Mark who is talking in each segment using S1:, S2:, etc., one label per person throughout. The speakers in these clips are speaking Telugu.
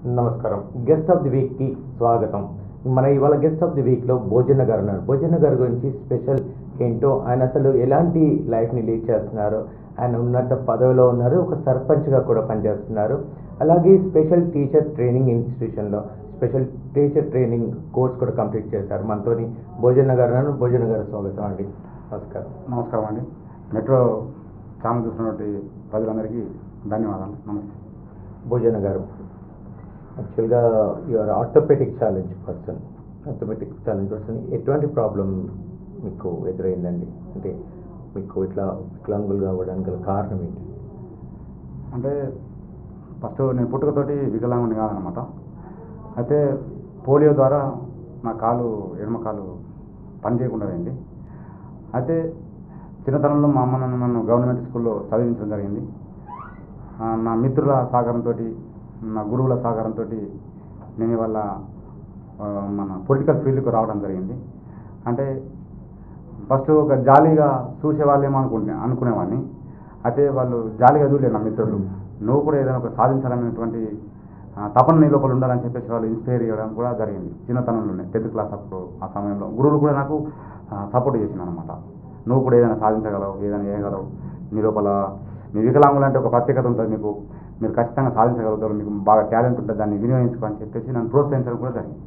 S1: నమస్కారం గెస్ట్ ఆఫ్ ది వీక్ కి స్వాగతం మన ఇవాళ గెస్ట్ ఆఫ్ ది వీక్ లో భోజన గారు ఉన్నారు భోజన గారి గురించి స్పెషల్ ఏంటో ఆయన అసలు ఎలాంటి లైఫ్ ని లీడ్ చేస్తున్నారు ఆయన ఉన్నత పదవిలో ఉన్నారు ఒక సర్పంచ్ గా కూడా పనిచేస్తున్నారు అలాగే స్పెషల్ టీచర్ ట్రైనింగ్ ఇన్స్టిట్యూషన్ లో స్పెషల్ టీచర్ ట్రైనింగ్ కోర్స్ కూడా కంప్లీట్ చేశారు మనతోని భోజన గారు ఉన్నారు భోజన గారు స్వాగతం అండి నమస్కారం
S2: నమస్కారం అండి మెట్రో ఛానల్ చూసినటువంటి ప్రజలందరికీ ధన్యవాదాలు నమస్తే
S1: భోజన గారు యాక్చువల్గా your orthopaedic challenge person orthopaedic challenge person ఎటువంటి ప్రాబ్లం మీకు ఎదురైందండి అంటే మీకు ఇట్లా వికలాంగులుగా అవ్వడానికి గల కారణం ఏంటి
S2: అంటే ఫస్ట్ నేను పుట్టుకతోటి వికలాంగుని కాదనమాట అయితే పోలియో ద్వారా నా కాలు ఎడమ కాలు పని చేయకుండా పోయింది అయితే చిన్నతనంలో మా అమ్మ నన్ను నన్ను గవర్నమెంట్ స్కూల్లో చదివించడం జరిగింది ఆ, నా మిత్రుల సహకారంతో నా గురువుల సహకారంతో నేను ఇవాళ ఆ, మన పొలిటికల్ ఫీల్డ్కి రావడం జరిగింది అంటే ఫస్ట్ ఒక జాలీగా చూసేవాళ్ళేమో అనుకుంటే అనుకునేవాడిని అయితే వాళ్ళు జాలీగా చూడలేదు నా మిత్రులు నువ్వు కూడా ఏదైనా ఒక సాధించాలనేటువంటి ఆ, తపన నీ లోపల ఉండాలని చెప్పేసి వాళ్ళు ఇన్స్పైర్ చేయడం కూడా జరిగింది చిన్నతనంలోనే టెన్త్ క్లాస్ అప్పుడు ఆ సమయంలో గురువులు కూడా నాకు సపోర్ట్ చేసిన అనమాట నువ్వు కూడా ఏదైనా సాధించగలవు ఏదైనా చేయగలవు నీ లోపల మీ వికలాంగులు అంటే ఒక ప్రత్యేకత ఉంటుంది మీకు మీరు ఖచ్చితంగా సాధించగలుగుతారు మీకు బాగా టాలెంట్ ఉంటుంది దాన్ని వినియోగించుకో అని చెప్పేసి నన్ను ప్రోత్సహించడం కూడా జరిగింది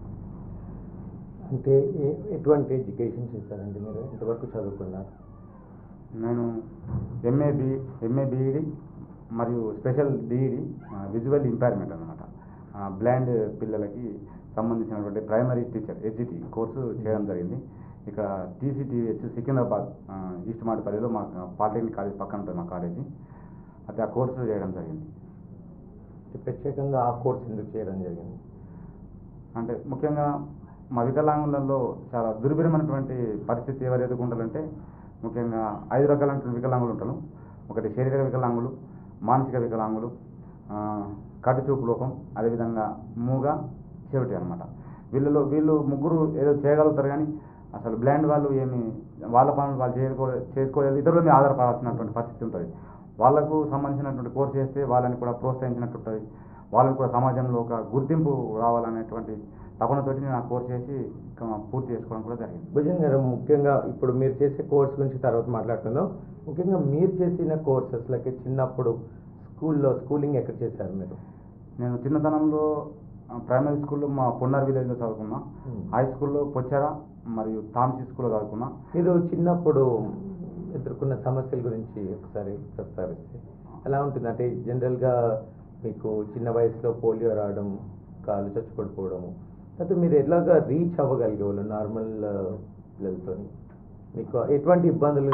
S1: అంటే ఏ- ఎటువంటి ఎడ్యుకేషన్ చేశారండి మీరు ఎంతవరకు చదువుకున్నారు
S2: నేను ఎంఏ బి ఎంఏ బీఈడి మరియు స్పెషల్ డిఈడి విజువల్ ఇంపైర్మెంట్ అనమాట బ్లైండ్ పిల్లలకి సంబంధించినటువంటి ప్రైమరీ టీచర్ ఎడ్జిటి కోర్సు చేయడం జరిగింది ఇక టీసీటీహెచ్ సికింద్రాబాద్ ఆ, ఈస్ట్ మాడిపల్లిలో మా పాలిటెక్నిక్ కాలేజ్ పక్కన ఉంటుంది మా కాలేజీ అయితే ఆ కోర్సు చేయడం జరిగింది
S1: అంటే ప్రత్యేకంగా ఆ కోర్స్ ఎందుకు చేయడం జరిగింది
S2: అంటే ముఖ్యంగా మా వికలాంగులలో చాలా దుర్భరమైనటువంటి పరిస్థితి ఎవరు ఎదుర్కొంటారంటే ముఖ్యంగా ఐదు రకాలైన వికలాంగులు ఉంటారు ఒకటి శారీరక వికలాంగులు మానసిక వికలాంగులు ఆ, కటు చూపు లోపం అదేవిధంగా మూగ చెవిటి అనమాట వీళ్ళలో వీళ్ళు ముగ్గురు ఏదో చేయగలుగుతారు కానీ అసలు బ్లైండ్ వాళ్ళు ఏమి వాళ్ళ పనులు వాళ్ళు చేసుకో చేసుకోలేదు ఇతరుల మీద ఆధారపడాల్సినటువంటి పరిస్థితి ఉంటుంది వాళ్ళకు సంబంధించినటువంటి కోర్స్ చేస్తే వాళ్ళని కూడా ప్రోత్సహించినట్టు ఉంటుంది వాళ్ళని కూడా సమాజంలో ఒక గుర్తింపు రావాలనేటువంటి తపనతోటి నేను ఆ కోర్స్ చేసి ఇంకా పూర్తి చేసుకోవడం కూడా జరిగింది
S1: భుజన్ గారు ముఖ్యంగా ఇప్పుడు మీరు చేసే కోర్స్ గురించి తర్వాత మాట్లాడుకుందాం ముఖ్యంగా మీరు చేసిన కోర్సెస్లకి చిన్నప్పుడు స్కూల్లో స్కూలింగ్ ఎక్కడ చేశారు మీరు
S2: నేను చిన్నతనంలో ఆ, ప్రైమరీ స్కూల్లో మా పొన్నార్ విలేజ్లో చదువుకున్నా
S1: Hmm.
S2: హై స్కూల్లో పొచ్చార మరియు తాంసీ స్కూల్లో చదువుకున్నా
S1: మీరు చిన్నప్పుడు ఎదుర్కొన్న సమస్యల గురించి ఒకసారి ప్రస్తావిస్తే ఎలా ఉంటుంది అంటే జనరల్గా మీకు చిన్న వయసులో పోలియో రావడం కాలు చచ్చిపడిపోవడము అయితే మీరు ఎలాగా రీచ్ అవ్వగలిగే వాళ్ళు నార్మల్ పిల్లలతో మీకు ఎటువంటి ఇబ్బందులు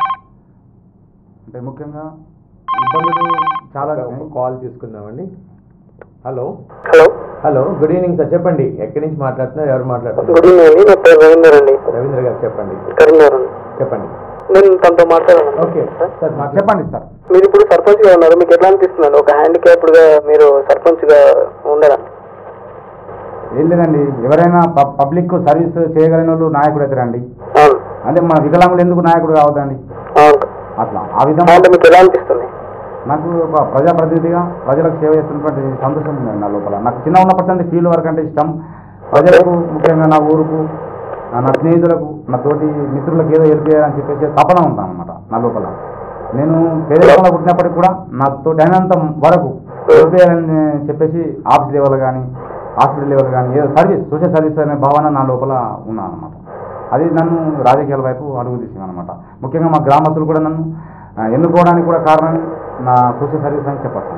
S2: అంటే ముఖ్యంగా ఇబ్బందులు చాలా
S1: ఒక
S2: వచ్చినాయి.
S1: కాల్ తీసుకుందామండి hello
S3: hello
S1: hello good evening sir చెప్పండి ఎక్కడి నుంచి మాట్లాడుతున్నారు ఎవరు మాట్లాడుతున్నారు
S3: గుడ్ ఈవినింగ్ అండి నా పేరు రవీందర్ అండి
S1: రవీంద్ర గారు చెప్పండి
S3: కరీంనగర్ అండి
S1: చెప్పండి
S3: నేను తనతో మాట్లాడాను
S1: ఓకే సార్ మాట్లాడండి.
S2: చెప్పండి సార్
S3: మీరు ఇప్పుడు సర్పంచ్ గా ఉన్నారు మీకు ఎట్లా అనిపిస్తుందండి ఒక హ్యాండిక్యాప్డ్ గా మీరు సర్పంచ్ గా ఉండడం
S2: ఏం లేదండి ఎవరైనా ప- పబ్లిక్ సర్వీస్ చేయగలిగిన వాళ్ళు నాయకుడు అయితే రండి
S3: అవును
S2: అంటే మన వికలాంగులు ఎందుకు నాయకుడు కావద్దండి
S3: అవును
S2: అట్లా ఆ విధంగా
S3: అంటే మీకు ఎలా అనిపిస్తుంది
S2: నాకు ఒక ప్రజాప్రతినిధిగా ప్రజలకు సేవ చేస్తున్నటువంటి సంతోషం ఉందండి నా లోపల నాకు చిన్న ఉన్నప్పటి నుంచి ఫీల్డ్ వర్క్ అంటే ఇష్టం ప్రజలకు ముఖ్యంగా నా ఊరుకు నా నా స్నేహితులకు నా తోటి మిత్రులకు ఏదో హెల్ప్ చేయాలని చెప్పేసి తపన ఉంటాను అనమాట నా లోపల నేను పేదరికంలో పుట్టినప్పటికి కూడా నా తోటి అయినంత వరకు హెల్ప్ చేయాలని చెప్పేసి ఆఫీస్ లెవెల్ కానీ హాస్పిటల్ లెవెల్ కానీ ఏదో సర్వీస్ సోషల్ సర్వీస్ అనే భావన నా లోపల ఉన్నాను అనమాట అది నన్ను రాజకీయాల వైపు అడుగు తీసింది అనమాట ముఖ్యంగా మా గ్రామస్తులు కూడా నన్ను ఆ, ఎన్నుకోవడానికి కూడా కారణం నా సోషల్ సర్వీస్ అని చెప్పచ్చు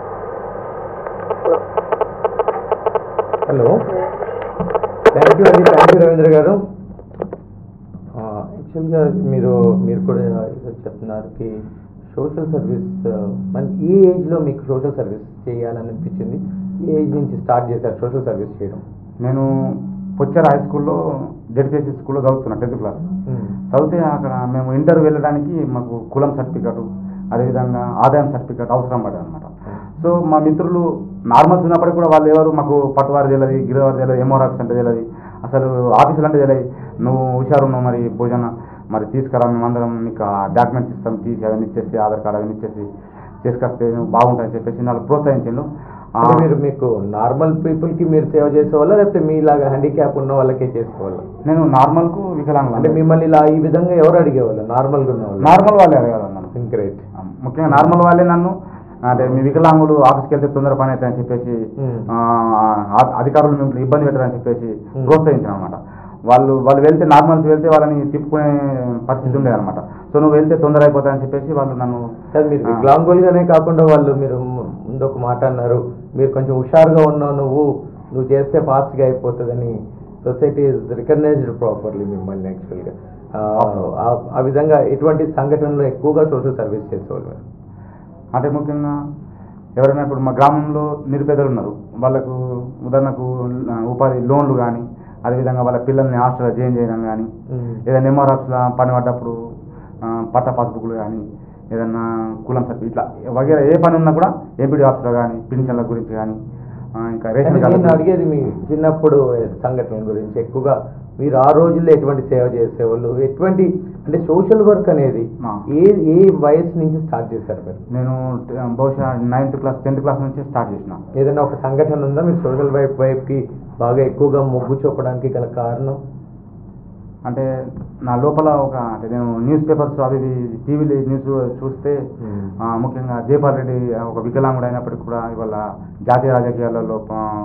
S1: హలో థ్యాంక్ యూ అండి థ్యాంక్ యూ రవీంద్ర గారు యాక్చువల్గా మీరు మీరు కూడా ఏదో చెప్తున్నారు కి సోషల్ సర్వీస్ మన ఏ ఏజ్లో మీకు సోషల్ సర్వీస్ చేయాలని అనిపించింది ఏ ఏజ్ నుంచి స్టార్ట్ చేశారు సోషల్ సర్వీస్ చేయడం
S2: నేను పొచ్చార హై స్కూల్లో జడ్పిఎస్సి స్కూల్లో చదువుతున్నా టెన్త్ క్లాస్ చదివితే అక్కడ మేము ఇంటర్ వెళ్ళడానికి మాకు కులం సర్టిఫికెట్ అదేవిధంగా ఆదాయం సర్టిఫికెట్ అవసరం పడేది అనమాట సో మా మిత్రులు నార్మల్స్ ఉన్నప్పటికీ కూడా వాళ్ళు ఎవరు మాకు పట్టువారి తెలియదు గిరివారి తెలియదు ఎంఆర్ ఆఫీస్ అంటే తెలియదు అసలు ఆఫీసులు అంటే తెలియదు నువ్వు హుషారు ఉన్నావు మరి భోజన మరి తీసుకురా మేమందరం మీకు డాక్యుమెంట్స్ ఇస్తాం తీసి అవన్నీ ఇచ్చేసి ఆధార్ కార్డు అవన్నీ ఇచ్చేసి చేసుకొస్తే నువ్వు బాగుంటుందని చెప్పేసి వాళ్ళు ప్రోత్సహించిండు ఆ,
S1: అంటే మీరు మీకు నార్మల్ పీపుల్ కి మీరు సేవ చేసేవాళ్ళ లేకపోతే మీలాగా హ్యాండిక్యాప్ ఉన్న వాళ్ళకే చేసేవాళ్ళ
S2: నేను నార్మల్కు వికలాంగులు
S1: అంటే మిమ్మల్ని ఇలా ఈ విధంగా ఎవరు అడిగేవాళ్ళు నార్మల్ గా ఉన్న వాళ్ళు
S2: నార్మల్ వాళ్ళే అడగాలి నన్ను
S1: గ్రేట్
S2: ముఖ్యంగా నార్మల్ వాళ్ళే నన్ను అంటే మీ వికలాంగులు ఆఫీస్కి వెళ్తే తొందర పని అవుతాయని చెప్పేసి
S1: మ్మ్.
S2: ఆ, ఆ- అధికారులు మిమ్మల్ని ఇబ్బంది పెట్టారని చెప్పేసి
S1: మ్మ్.
S2: ప్రోత్సహించారు అనమాట వాళ్ళు వాళ్ళు వెళ్తే నార్మల్స్ వెళ్తే వాళ్ళని తిప్పుకునే పరిస్థితి ఉండేదన్నమాట సో నువ్వు వెళ్తే తొందర అయిపోతాయని చెప్పేసి వాళ్ళు నన్ను
S1: కాదు మీరు
S2: ఆ,
S1: వికలాంగులుగానే కాకుండా వాళ్ళు మీరు ము- ముందు ఒక మాట అన్నారు మీరు కొంచెం హుషారుగా ఉన్నావు నువ్వు నువ్వు చేస్తే ఫాస్ట్గా అయిపోతుందని సొసైటీ ఇస్ రికగ్నైజ్డ్ ప్రాపర్లీ మిమ్మల్ని యాక్చువల్గా ఆ విధంగా ఎటువంటి సంఘటనలు ఎక్కువగా సోషల్ సర్వీస్ చేసేవాళ్ళు మీరు
S2: అంటే ముఖ్యంగా ఎవరైనా ఇప్పుడు మా గ్రామంలో నిరుపేదలు ఉన్నారు వాళ్ళకు ఉదాహరణకు ఆ, ఉపాధి లోన్లు కానీ అదేవిధంగా వాళ్ళ పిల్లల్ని హాస్టల్లో జాయిన్ చేయడం కానీ ఏదైనా ఎంఆర్ ఆఫీస్లో పని పడ్డప్పుడు ఆ, పట్ట పాస్బుక్లు కానీ ఏదన్నా కులం సర్టిఫికేట్ ఇట్లా వగేరా ఏ పని ఉన్నా కూడా ఎంపీడీ ఆఫీస్లో కానీ పింఛన్ల గురించి కానీ ఆ, ఇంకా రేషన్
S1: అంటే
S2: కార్డు
S1: నేను
S2: గురించి.
S1: అడిగేది మీ చిన్నప్పుడు సంఘటనల గురించి ఎక్కువగా మీరు ఆ రోజుల్లో ఎటువంటి సేవ చేసేవాళ్ళు ఎటువంటి అంటే సోషల్ వర్క్ అనేది
S2: ఆ.
S1: ఏ ఏ వయసు నుంచి స్టార్ట్ చేశారు మీరు
S2: నేను ట- బహుశా నైన్త్ క్లాస్ టెన్త్ క్లాస్ నుంచి స్టార్ట్ చేసిన
S1: ఏదైనా ఒక సంఘటన ఉందా మీరు సోషల్ వైపు వైపుకి బాగా ఎక్కువగా మొగ్గు చూపడానికి గల కారణం
S2: అంటే నా లోపల ఒక అంటే నేను న్యూస్ పేపర్స్ అవి ఇవి టీవీలో న్యూస్ చూస్తే
S1: మ్మ్.
S2: ఆ, ముఖ్యంగా జయపాల్ రెడ్డి ఒక వికలాంగుడు అయినప్పటికీ కూడా ఇవాళ జాతీయ రాజకీయాలలో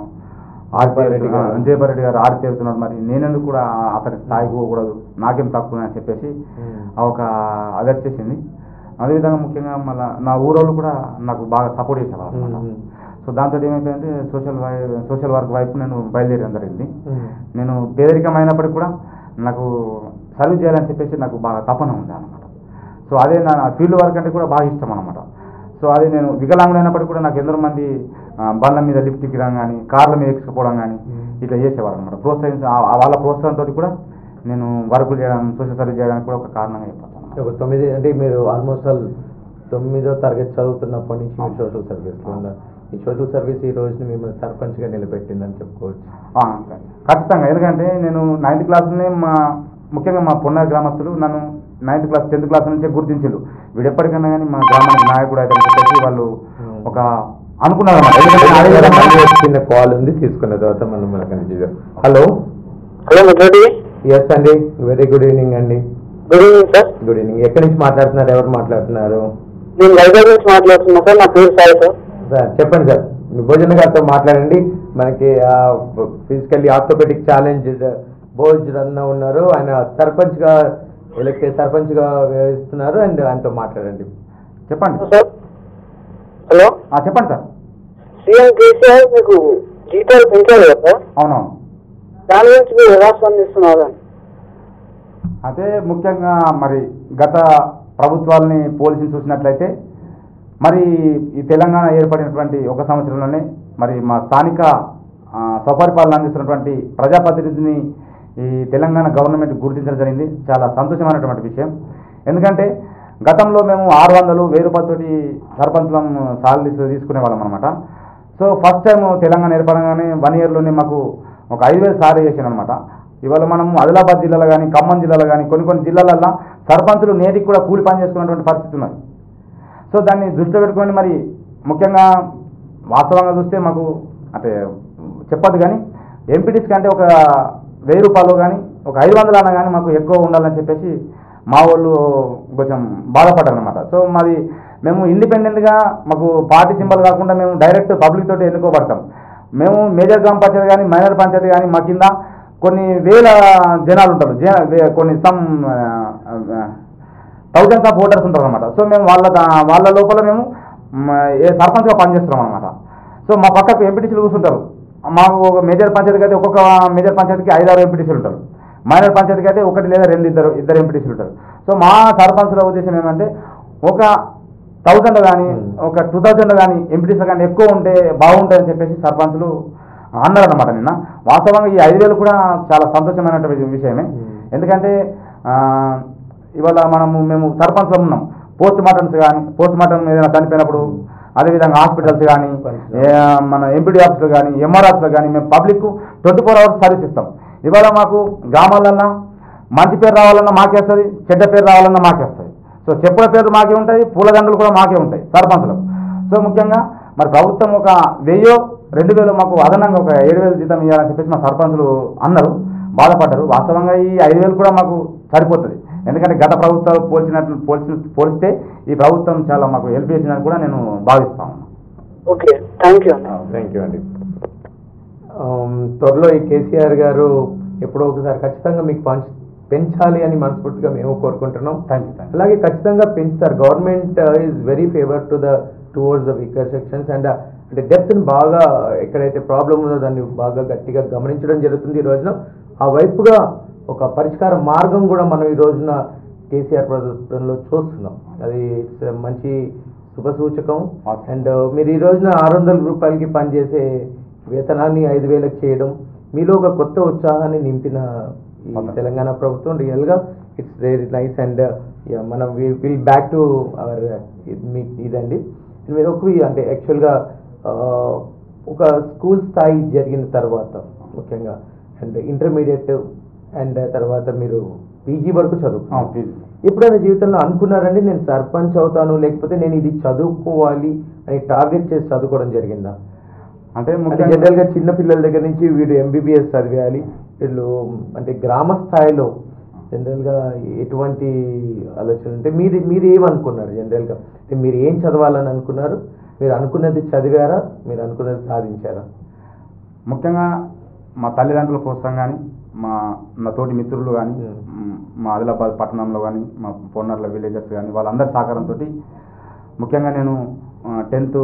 S1: జయపాల్ రెడ్డి గారు.
S2: జయపాల్ రెడ్డి గారు ఆడి తేరుతున్నారు మరి నేనెందుకు కూడా అతని స్థాయికి పోకూడదు నాకేం తక్కువ అని చెప్పేసి
S1: మ్మ్.
S2: ఆ ఒక అది వచ్చేసింది అదేవిధంగా ముఖ్యంగా మళ్ళీ నా ఊరోళ్ళు కూడా నాకు బాగా సపోర్ట్ చేసేవాళ్ళు అన్నమాట.
S1: మ్మ్.
S2: సో దాంతో ఏమైపోయిందంటే సోషల్ వై సోషల్ వర్క్ వైపు నేను బయలుదేరడం జరిగింది
S1: మ్మ్.
S2: నేను పేదరికం అయినప్పటికీ కూడా నాకు సర్వీస్ చేయాలని చెప్పేసి నాకు బాగా తపన ఉంది అనమాట సో అదే నా ఫీల్డ్ వర్క్ అంటే కూడా బాగా ఇష్టం అనమాట సో అది నేను వికలాంగుడు అయినప్పటికీ కూడా నాకు ఎందరో మంది ఆ, బండ్ల మీద లిఫ్ట్ ఎక్కడం కానీ కార్ల మీద ఎక్కిపోవడం కానీ
S1: మ్మ్.
S2: ఇట్లా చేసేవారు అనమాట ప్రోత్సహించ ఆ- ఆ వాళ్ళ ప్రోత్సాహంతో కూడా నేను వర్కులు చేయడం సోషల్ సర్వీస్ చేయడానికి కూడా ఒక కారణంగా చెప్పాను
S1: ఒక తొమ్మిది అంటే మీరు ఆల్మోస్ట్ ఆల్ తొమ్మిదో తరగతి చదువుతున్నప్పటి నుంచి మీరు సోషల్ సర్వీస్లో ఉన్నారు ఈ సోషల్ సర్వీస్ ఈ రోజుని మిమ్మల్ని సర్పంచ్గా నిలబెట్టిందని చెప్పుకోవచ్చు
S2: ఆ, ఖచ్చితంగా ఎందుకంటే నేను నైన్త్ క్లాస్లోనే మా ముఖ్యంగా మా పొన్నారి గ్రామస్తులు నన్ను నైన్త్ క్లాస్ టెన్త్ క్లాస్ నుంచే గుర్తించారు వీడు ఎప్పటికైనా కానీ మా గ్రామానికి నాయకుడు అయితే చెప్పేసి వాళ్ళు
S1: Hmm.
S2: ఒక అనుకున్నారు అన్నమాట. ఎందుకంటే నా ఏజ్
S1: మళ్ళీ
S2: లో-
S1: ఒక చిన్న కాల్ ఉంది తీసుకున్న తర్వాత మనం మన కంటిన్యూ చేద్దాం హలో
S3: హలో ముద్రెడ్డి
S1: ఎస్ అండి వెరీ గుడ్ ఈవినింగ్ అండి
S3: good evening sir
S1: good evening ఎక్కడి నుంచి మాట్లాడుతున్నారు ఎవరు మాట్లాడుతున్నారు
S3: నేను వైజాగ్ నుంచి మాట్లాడుతున్నా సార్ నా పేరు సాయి సార్
S1: సార్ చెప్పండి సార్ మీ భోజన గారితో మాట్లాడండి మనకి ఫిజికల్లీ ఆర్థోపెటిక్ ఛాలెంజ్ భోజ్ రన్న ఉన్నారు ఆయన సర్పంచ్గా ఎలక్ట్ సర్పంచ్గా వ్యవహరిస్తున్నారు అండ్ ఆయనతో మాట్లాడండి
S2: చెప్పండి
S3: సార్ హలో
S2: ఆ, చెప్పండి సార్
S3: సీఎం కేసీఆర్ మీకు జీతాలు పెంచారు కదా సార్
S2: అవునవును
S3: దాని గురించి మీరు ఎలా స్పందిస్తున్నారు అని
S2: అదే ముఖ్యంగా మరి గత ప్రభుత్వాలని పోలీసులు చూసినట్లయితే మరి ఈ తెలంగాణ ఏర్పడినటువంటి ఒక సంవత్సరంలోనే మరి మా స్థానిక ఆ, స్వపరిపాలన అందిస్తున్నటువంటి ప్రజాప్రతినిధిని ఈ తెలంగాణ గవర్నమెంట్ గుర్తించడం జరిగింది చాలా సంతోషమైనటువంటి విషయం ఎందుకంటే గతంలో మేము ఆరు వందలు వెయ్యి రూపాయలతోటి సర్పంచ్లం సాలరీస్ తీసుకునే వాళ్ళం అనమాట సో ఫస్ట్ టైం తెలంగాణ ఏర్పడగానే వన్ ఇయర్లోనే మాకు ఒక ఐదు వేలు సారీ చేసాను అనమాట ఇవాళ మనం ఆదిలాబాద్ జిల్లాలో కానీ ఖమ్మం జిల్లాలో కానీ కొన్ని కొన్ని జిల్లాలల్లో సర్పంచులు నేటికి కూడా కూలి పని చేసుకున్నటువంటి పరిస్థితి ఉన్నది సో దాన్ని దృష్టిలో పెట్టుకొని మరి ముఖ్యంగా వాస్తవంగా చూస్తే మాకు అంటే చెప్పదు కానీ ఎంపీటీస్ కంటే ఒక వెయ్యి రూపాయలు కానీ ఒక ఐదు వందలు అన్నా కానీ మాకు ఎక్కువ ఉండాలని చెప్పేసి మా వాళ్ళు కొంచెం బాధపడ్డారు అనమాట సో మాది మేము ఇండిపెండెంట్గా మాకు పార్టీ సింబల్ కాకుండా మేము డైరెక్ట్ పబ్లిక్ తోటి ఎన్నుకోబడతాం మేము మేజర్ గ్రామ పంచాయతీ కానీ మైనర్ పంచాయతీ కానీ మా కింద కొన్ని వేల జనాలు ఉంటారు జన వే- కొన్ని సమ్ థౌజండ్స్ ఆఫ్ ఓటర్స్ ఉంటారు అనమాట సో మేము వాళ్ళ దా- వాళ్ళ లోపల మేము మ, ఏ సర్పంచ్గా పనిచేస్తున్నాం అనమాట సో మా పక్కకు ఎంపీటీసీలు కూర్చుంటారు మాకు ఒక మేజర్ పంచాయతీకి అయితే ఒక్కొక్క మేజర్ పంచాయతీకి ఐదారు ఎంపీటీసీలు ఉంటారు మైనర్ పంచాయతీకి అయితే ఒకటి లేదా రెండు ఇద్దరు ఇద్దరు ఎంపీటీసీలు ఉంటారు సో మా సర్పంచ్ల ఉద్దేశం ఏమంటే ఒక థౌజండ్ కానీ
S1: Hmm.
S2: ఒక టూ థౌజండ్ కానీ ఎంపీటీసీ కానీ ఎక్కువ ఉంటే బాగుంటుందని చెప్పేసి సర్పంచ్లు అన్నారన్నమాట నిన్న వాస్తవంగా ఈ ఐదు వేలు కూడా చాలా సంతోషమైనటువంటి విషయమే
S1: Hmm.
S2: ఎందుకంటే ఆ, ఇవాళ మనము మేము సర్పంచ్లో ఉన్నాం పోస్ట్ మార్టమ్స్ కానీ పోస్ట్ మార్టం ఏదైనా చనిపోయినప్పుడు అదేవిధంగా హాస్పిటల్స్ కానీ ఏ, మన ఎంపీడీ ఆఫీసులు కానీ ఎంఆర్ ఆఫీసులు కానీ మేము public twenty four hours service ఇస్తాం ఇవాళ మాకు గ్రామాలన్నా మంచి పేరు రావాలన్నా మాకే వస్తుంది చెడ్డ పేరు రావాలన్నా మాకే వస్తుంది సో చెప్పుల పేర్లు మాకే ఉంటాయి పూలదండలు కూడా మాకే ఉంటాయి సర్పంచ్లకు సో ముఖ్యంగా మరి ప్రభుత్వం ఒక వెయ్యో రెండు వేలు మాకు అదనంగా ఒక ఏడు వేలు జీతం ఇవ్వాలని చెప్పేసి మా సర్పంచులు అన్నారు బాధపడ్డారు వాస్తవంగా ఈ ఐదు వేలు కూడా మాకు సరిపోతుంది ఎందుకంటే గత ప్రభుత్వాలు పోల్చినట్లు పోల్చి పోలిస్తే ఈ ప్రభుత్వం చాలా మాకు హెల్ప్ చేసిందని కూడా నేను భావిస్తాను
S3: ఓకే థ్యాంక్ యూ అండి
S1: థ్యాంక్ యూ అండి ఆమ్, త్వరలో ఈ కేసీఆర్ గారు ఎప్పుడో ఒకసారి ఖచ్చితంగా మీకు పంచ్ పెంచాలి అని మనస్ఫూర్తిగా మేము కోరుకుంటున్నాం
S2: థ్యాంక్ యూ థ్యాంక్
S1: అలాగే ఖచ్చితంగా పెంచుతారు government is very favour to the towards the weaker sections and అంటే డెప్త్ని బాగా ఎక్కడైతే ప్రాబ్లం ఉందో దాన్ని బాగా గట్టిగా గమనించడం జరుగుతుంది ఈ రోజున ఆ వైపుగా ఒక పరిష్కార మార్గం కూడా మనం ఈ రోజున కేసీఆర్ ప్రభుత్వంలో చూస్తున్నాం అది it's a మంచి శుభసూచకం
S2: Awesome.
S1: అండ్ మీరు ఈ రోజున ఆరు వందల రూపాయలకి పనిచేసే వేతనాన్ని ఐదు వేలకు చేయడం మీలో ఒక కొత్త ఉత్సాహాన్ని నింపిన ఈ
S2: Awesome.
S1: తెలంగాణ ప్రభుత్వం రియల్గా ఇట్స్ వెరీ నైస్ అండ్ మనం విల్ బ్యాక్ టు అవర్ మీ ఇదండి మీరు ఒక అంటే యాక్చువల్గా ఒక స్కూల్ స్థాయి జరిగిన తర్వాత ముఖ్యంగా అండ్ ఇంటర్మీడియట్ అండ్ తర్వాత మీరు పీజీ వరకు చదువుకున్నారు
S2: ప్లీజ్
S1: ఎప్పుడైనా జీవితంలో అనుకున్నారండి నేను సర్పంచ్ అవుతాను లేకపోతే నేను ఇది చదువుకోవాలి అని టార్గెట్ చేసి చదువుకోవడం జరిగిందా
S2: అంటే
S1: అంటే
S2: ముఖ్యంగా
S1: జనరల్గా చిన్న పిల్లల దగ్గర నుంచి వీడు ఎంబీబీఎస్ చదివేయాలి వీళ్ళు అంటే గ్రామ స్థాయిలో జనరల్గా ఎటువంటి ఆలోచన అంటే మీరు మీరు ఏమనుకున్నారు జనరల్గా అంటే మీరు ఏం చదవాలని అనుకున్నారు మీరు అనుకున్నది చదివారా మీరు అనుకున్నది సాధించారా
S2: ముఖ్యంగా మా తల్లిదండ్రుల ప్రోత్సాహం కానీ మా నా తోటి మిత్రులు కానీ
S1: Hmm.
S2: మా ఆదిలాబాద్ పట్టణంలో కానీ మా పొన్నర్ల విలేజెస్ కానీ వాళ్ళందరి సహకారంతో ముఖ్యంగా నేను టెన్త్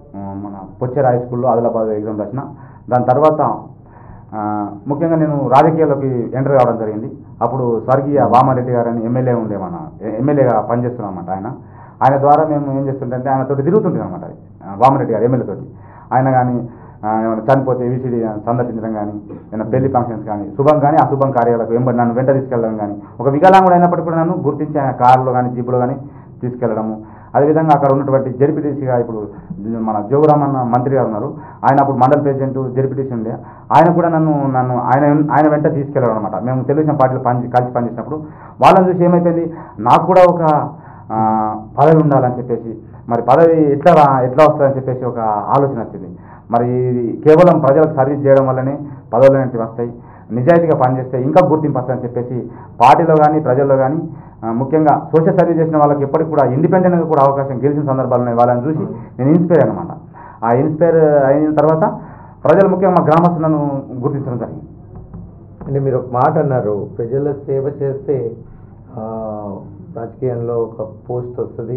S2: మన పొచ్చేర హై స్కూల్లో ఆదిలాబాద్ ఎగ్జామ్ రాసిన దాని తర్వాత ఆ, ముఖ్యంగా నేను రాజకీయాల్లోకి ఎంటర్ కావడం జరిగింది అప్పుడు స్వర్గీయ వామారెడ్డి గారు అని ఎమ్మెల్యే ఉండే మన ఎమ్మెల్యేగా పనిచేస్తున్నాం అన్నమాట ఆయన ఆయన ద్వారా మేము ఏం చేస్తుంటే ఆయన తోటి తిరుగుతుంటాం అనమాట వామరెడ్డి గారు ఎమ్మెల్యే తోటి ఆయన కానీ ఏమైనా చనిపోతే విసిడి సందర్శించడం కానీ ఏమైనా పెళ్లి ఫంక్షన్స్ కానీ శుభం కానీ అశుభం కార్యాలకు వెంబడి నన్ను వెంట తీసుకెళ్ళడం కానీ ఒక వికలాంగుడు అయినప్పటికీ కూడా నన్ను గుర్తించి ఆయన కారులో కానీ జీపులో కానీ తీసుకెళ్ళడము అదేవిధంగా అక్కడ ఉన్నటువంటి జెడ్పీటీసీగా ఇప్పుడు మన జోగురామన్న మంత్రి గారు ఉన్నారు ఆయన అప్పుడు మండల ప్రెసిడెంట్ జెడ్పీటీసీ ఉండే ఆయన కూడా నన్ను నన్ను ఆయన ఆయన వెంట తీసుకెళ్ళడం అనమాట మేము తెలుగుదేశం పార్టీలో పని కలిసి పనిచేసినప్పుడు వాళ్ళని చూసి ఏమైపోయింది నాకు కూడా ఒక ఆ, పదవి ఉండాలని చెప్పేసి మరి పదవి ఎట్లా రా- ఎట్లా వస్తుందని చెప్పేసి ఒక ఆలోచన వచ్చింది మరి ఇది కేవలం ప్రజలకు సర్వీస్ చేయడం వల్లనే పదవులు అనేవి వస్తాయి నిజాయితీగా పనిచేస్తే ఇంకా గుర్తింపు వస్తుందని చెప్పేసి పార్టీలో కానీ ప్రజల్లో కానీ ఆ, ముఖ్యంగా సోషల్ సర్వీస్ చేసిన వాళ్ళకి ఎప్పటికి కూడా ఇండిపెండెంట్గా కూడా అవకాశం గెలిచిన సందర్భాలు ఉన్నాయి వాళ్ళని చూసి నేను ఇన్స్పైర్ అనమాట ఆ ఇన్స్పైర్ అయిన తర్వాత ప్రజలు ముఖ్యంగా మా గ్రామస్తులను నన్ను గుర్తించడం జరిగింది
S1: అంటే మీరు ఒక మాట అన్నారు ప్రజల సేవ చేస్తే ఆ, రాజకీయంలో ఒక పోస్ట్ వస్తుంది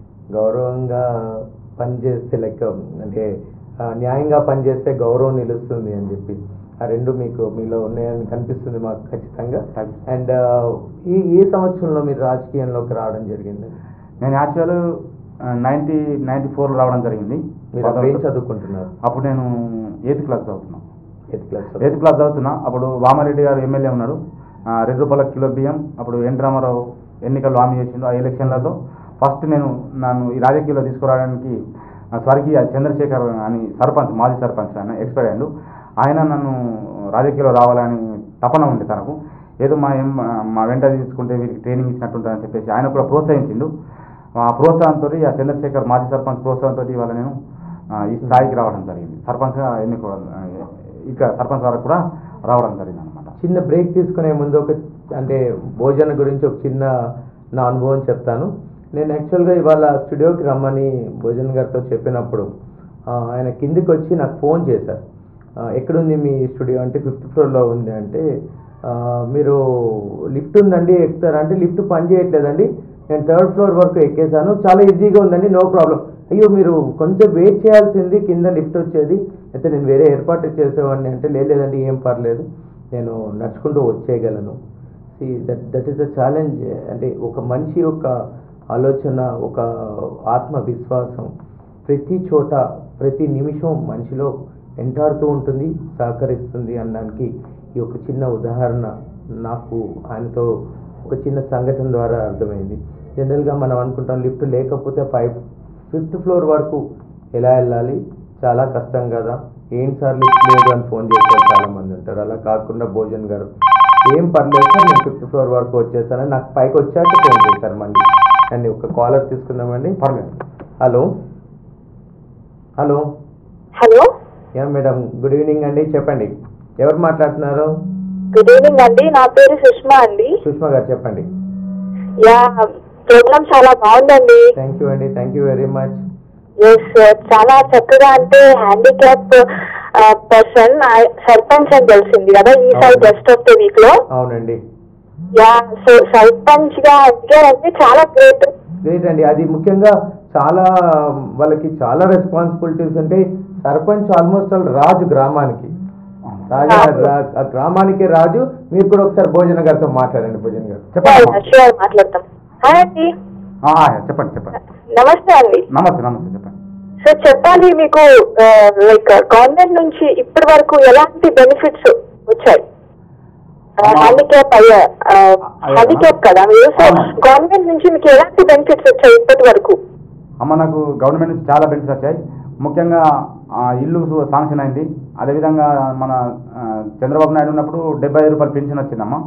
S1: గౌరవంగా పనిచేస్తే లెక్క అంటే ఆ, న్యాయంగా పనిచేస్తే గౌరవం నిలుస్తుంది అని చెప్పి ఆ రెండు మీకు మీలో ఉన్నాయని కనిపిస్తుంది మాకు ఖచ్చితంగా
S2: Thank you.
S1: అండ్ ఈ ఏ సంవత్సరంలో మీరు రాజకీయంలోకి రావడం జరిగింది
S2: నేను యాక్చువల్ నైన్టీ నైన్టీ ఫోర్లో రావడం జరిగింది
S1: మీరు అప్పుడు ఏం చదువుకుంటున్నారు
S2: అప్పుడు నేను ఎయిత్ క్లాస్ చదువుతున్నాను
S1: ఎయిత్ క్లాస్
S2: ఎయిత్ క్లాస్ చదువుతున్నా అప్పుడు వామారెడ్డి గారు ఎమ్మెల్యే ఉన్నారు ఆ, రెండు రూపాయల కిలో బియ్యం అప్పుడు ఎన్ రామారావు ఎన్నికల్లో హామీ చేసిండు ఆ ఎలక్షన్లలో ఫస్ట్ నేను నన్ను ఈ రాజకీయాల్లో తీసుకురావడానికి ఆ, స్వర్గీయ చంద్రశేఖర్ అని సర్పంచ్ మాజీ సర్పంచ్ ఆయన ఎక్స్పైర్ అయ్యాడు ఆయన నన్ను రాజకీయాల్లో రావాలని తపన ఉంది తనకు ఏదో మా ఏం మా వెంట తీసుకుంటే వీరికి ట్రైనింగ్ ఇచ్చినట్టుంటుందని చెప్పేసి ఆయన కూడా ప్రోత్సహించిండు ఆ ప్రోత్సాహంతో ఆ చంద్రశేఖర్ మాజీ సర్పంచ్ ప్రోత్సాహంతో ఇవాళ నేను ఆ, ఈ స్థాయికి రావడం జరిగింది సర్పంచ్గా ఎన్నుకోవడం ఆ, ఇక సర్పంచ్ వరకు కూడా రావడం జరిగింది అనమాట
S1: చిన్న బ్రేక్ తీసుకునే ముందు ఒక అంటే భోజన గురించి ఒక చిన్న నా అనుభవం చెప్తాను నేను యాక్చువల్గా ఇవాళ స్టూడియోకి రమ్మని భోజన్ గారితో చెప్పినప్పుడు ఆ, ఆయన కిందికి వచ్చి నాకు ఫోన్ చేశారు ఆ, ఎక్కడుంది మీ స్టూడియో అంటే ఫిఫ్త్ ఫ్లోర్లో ఉంది అంటే ఆ, మీరు లిఫ్ట్ ఉందండి ఎక్కుతారా అంటే లిఫ్ట్ పని చేయట్లేదండి నేను థర్డ్ ఫ్లోర్ వరకు ఎక్కేసాను చాలా ఈజీగా ఉందండి నో ప్రాబ్లం అయ్యో మీరు కొంచెం వెయిట్ చేయాల్సింది కింద లిఫ్ట్ వచ్చేది అయితే నేను వేరే ఏర్పాటు చేసేవాడిని అంటే "లేదు, లేదండి ఏం పర్లేదు నేను నడుచుకుంటూ వచ్చేయగలను see that that is a challenge అంటే ఒక మనిషి యొక్క ఆలోచన ఒక ఆత్మవిశ్వాసం ప్రతి చోట ప్రతి నిమిషం మనిషిలో వెంటాడుతూ ఉంటుంది సహకరిస్తుంది అనడానికి ఈ ఒక చిన్న ఉదాహరణ నాకు ఆయనతో ఒక చిన్న సంఘటన ద్వారా అర్థమైంది జనరల్గా మనం అనుకుంటాం లిఫ్ట్ లేకపోతే ఫైవ్ ఫిఫ్త్ ఫ్లోర్ వరకు ఎలా వెళ్ళాలి చాలా కష్టం కదా ఏం సార్ లిఫ్ట్ లేదు అని ఫోన్ చేసే వాళ్ళు చాలా మంది ఉంటారు అలా కాకుండా భోజన్ గారు ఏం పర్లేదు సార్ నేను ఫిఫ్త్ ఫ్లోర్ వరకు వచ్చేసాను నాకు పైకి వచ్చాక ఫోన్ చేశారు మళ్ళీ అండ్ ఒక కాలర్ తీసుకుందామండి
S2: పర్లేదు
S1: hello hello
S4: hello
S1: yeah madam good evening అండి చెప్పండి ఎవరు మాట్లాడుతున్నారు
S4: గుడ్ ఈవినింగ్ అండి నా పేరు సుష్మా అండి
S1: సుష్మా గారు చెప్పండి
S4: యా ప్రోగ్రామ్ చాలా బాగుందండి
S1: థ్యాంక్ యూ అండి thank you very much
S4: yes చాలా చక్కగా అంటే హ్యాండిక్యాప్ పర్సన్ సర్పంచ్ అని తెలిసింది కదా ఈసారి గెస్ట్ ఆఫ్ ద వీక్ లో
S1: అవునండి
S4: యా సో సర్పంచ్ గా ఎదిగారంటే చాలా గ్రేట్
S1: గ్రేట్ అండి అది ముఖ్యంగా చాలా వాళ్ళకి చాలా రెస్పాన్సిబిలిటీస్ ఉంటాయి సర్పంచ్ ఆల్మోస్ట్ ఆల్ రాజు గ్రామానికి రాజు రా- ఆ గ్రామానికి రాజు మీరు కూడా ఒకసారి భోజన గారితో మాట్లాడండి భోజన గారు
S2: చెప్పండి
S4: షూర్ మాట్లాడతాం హాయ్ అండి
S2: ఆ, చెప్పండి చెప్పండి
S4: నమస్తే అండి
S2: నమస్తే నమస్తే చెప్పండి
S4: సో చెప్పాలి మీకు లైక్ గవర్నమెంట్ నుంచి ఇప్పటి వరకు ఎలాంటి బెనిఫిట్స్ వచ్చాయి హ్యాండిక్యాప్ అయ్యా హ్యాండిక్యాప్ కదా మీరు సో
S2: అవును.
S4: గవర్నమెంట్ నుంచి మీకు ఎలాంటి బెనిఫిట్స్ వచ్చాయి ఇప్పటి వరకు
S2: అమ్మ నాకు గవర్నమెంట్ నుంచి చాలా బెనిఫిట్స్ వచ్చాయి ముఖ్యంగా ఆ, ఇల్లు సు- శాంక్షన్ అయింది అదేవిధంగా మన ఆ, చంద్రబాబు నాయుడు ఉన్నప్పుడు డెబ్బై ఐదు రూపాయలు పెన్షన్ వచ్చిందమ్మా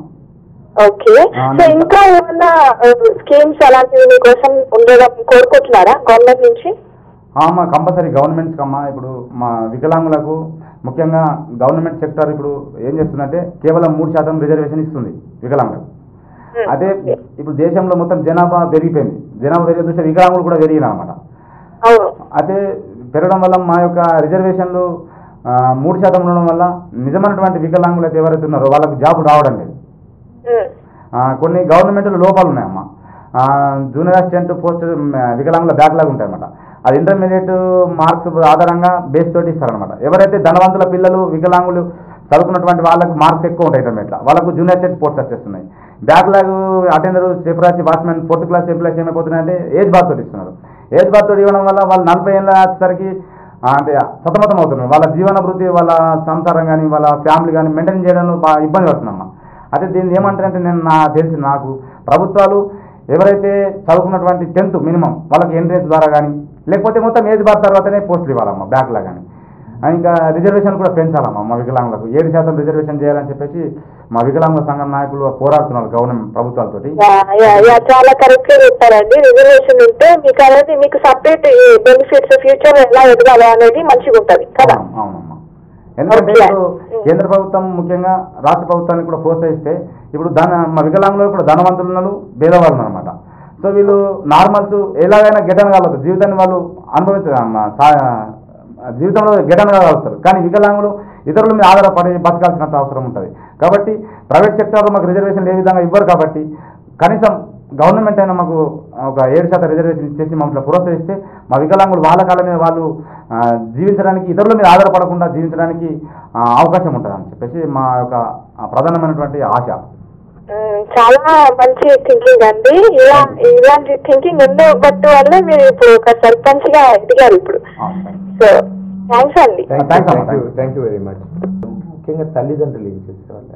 S4: ఓకే
S2: ఆ,
S4: సో
S2: నేను-
S4: ఇంకా ఏమన్నా స్కీమ్స్ అలాంటివి మీకోసం ఉండడం కోరుకుంటున్నారా గవర్నమెంట్ నుంచి
S2: ఆ, అమ్మ కంపల్సరీ గవర్నమెంట్స్కి అమ్మ ఇప్పుడు మా వికలాంగులకు ముఖ్యంగా గవర్నమెంట్ సెక్టర్ ఇప్పుడు ఏం చేస్తుందంటే కేవలం మూడు శాతం రిజర్వేషన్ ఇస్తుంది వికలాంగులకు
S4: Hmm.
S2: అదే ఇప్పుడు దేశంలో మొత్తం జనాభా పెరిగిపోయింది జనాభా పెరిగే దృష్ట్యా వికలాంగులు కూడా పెరిగినాయి అనమాట
S4: అవును
S2: అదే పెరగడం వల్ల మా యొక్క రిజర్వేషన్లు ఆ, మూడు శాతం ఉండడం వల్ల నిజమైనటువంటి వికలాంగులు అయితే ఎవరైతే ఉన్నారో వాళ్ళకు జాబ్ రావడం లేదు
S4: ఉమ్.
S2: ఆ, కొన్ని గవర్నమెంట్ లోపాలు ఉన్నాయమ్మా ఆ, జూనియర్ అసిస్టెంట్ పోస్ట్ మ్, వికలాంగుల బ్యాక్లాగ్ ఉంటాయన్నమాట అది ఇంటర్మీడియట్ మార్క్స్ ఆధారంగా బేస్ తోటి ఇస్తారనమాట ఎవరైతే ధనవంతుల పిల్లలు వికలాంగులు చదువుకున్నటువంటి వాళ్ళకు మార్క్స్ ఎక్కువ ఉంటాయి ఇంటర్మీడియట్ వాళ్ళకు జూనియర్ అసిస్టెంట్ పోస్ట్ వచ్చేస్తున్నాయి బ్యాక్లాగ్ అటెండర్ సెపరాసి వాచ్మెన్ ఫోర్త్ క్లాస్ ఎంప్లాయీస్ ఏమైపోతున్నాయంటే ఏజ్ బార్ తోటి ఇస్తున్నారు ఏజ్ బార్ తోటి ఇవ్వడం వల్ల వాళ్ళు నలభై ఏళ్ళ వచ్చేసరికి ఆ, అంటే సతమతం అవుతున్నారు వాళ్ళ జీవన వృత్తి వాళ్ళ సంసారం కానీ వాళ్ళ ఫ్యామిలీ కానీ మెయింటైన్ చేయడంలో బాగా ఇబ్బంది పడుతుందమ్మా అయితే దీన్ని ఏమంటారంటే నేను నా తెలిసి నాకు ప్రభుత్వాలు ఎవరైతే చదువుకున్నటువంటి టెన్త్ మినిమం వాళ్ళకి ఎంట్రెన్స్ ద్వారా కానీ లేకపోతే మొత్తం ఏజ్ బార్ తర్వాతనే పోస్టులు ఇవ్వాలమ్మా బ్యాక్లా కానీ ఇంకా రిజర్వేషన్ కూడా పెంచాలమ్మా మా వికలాంగులకు ఏడు శాతం రిజర్వేషన్ చేయాలని చెప్పేసి మా వికలాంగుల సంఘం నాయకులు పోరాడుతున్నారు గవర్నమెంట్ ప్రభుత్వాలతోటి
S4: యా, యా, యా, చాలా కరెక్ట్ గా చెప్పారండి రిజర్వేషన్ ఉంటే మీకు అనేది మీకు సపరేట్ బెనిఫిట్స్ ఫ్యూచర్ ఎలా ఎదగాలి అనేది మంచిగా ఉంటది కదా
S2: అవును, అవునమ్మా ఎందుకంటే
S4: Okay.
S2: ఇప్పుడు కేంద్ర ప్రభుత్వం ముఖ్యంగా రాష్ట్ర ప్రభుత్వాన్ని కూడా ప్రోత్సహిస్తే ఇప్పుడు ధన మా వికలాంగులు కూడా ధనవంతులు ఉన్నారు భేదవాళ్ళు అనమాట సో వీళ్ళు నార్మల్స్ ఎలాగైనా గెటన్ కాగలుగుతారు జీవితాన్ని వాళ్ళు అనుభవించ మా- సా- జీవితంలో గెటన్ కాగలుగుతారు కానీ వికలాంగులు ఇతరుల మీద ఆధారపడి బతకాల్సినంత అవసరం ఉంటుంది కాబట్టి ప్రైవేట్ సెక్టార్లో మాకు రిజర్వేషన్ ఏ విధంగా ఇవ్వరు కాబట్టి కనీసం గవర్నమెంట్ అయినా మాకు ఒక ఏడు శాతం రిజర్వేషన్ ఇచ్చేసి మమ్మల్ని ప్రోత్సహిస్తే మా వికలాంగులు వాళ్ళ కాళ్ళ మీద వాళ్ళు ఆ, జీవించడానికి ఇతరుల మీద ఆధారపడకుండా జీవించడానికి ఆ, అవకాశం ఉంటుంది అని చెప్పేసి మా యొక్క ఆ, ప్రధానమైనటువంటి ఆశ
S4: మ్మ్, చాలా మంచి థింకింగ్ అండి ఇలా ఇలాంటి థింకింగ్ ఉండబట్టి వల్ల మీరు ఇప్పుడు ఒక సర్పంచ్ గా ఎదిగారు ఇప్పుడు సో థ్యాంక్స్ అండి
S1: థ్యాంక్
S2: Thanks
S1: యూ
S2: అమ్మా,
S1: thank you
S2: thanks.
S1: Thank you very much ముఖ్యంగా తల్లిదండ్రులు ఏం చేసేవాళ్ళండి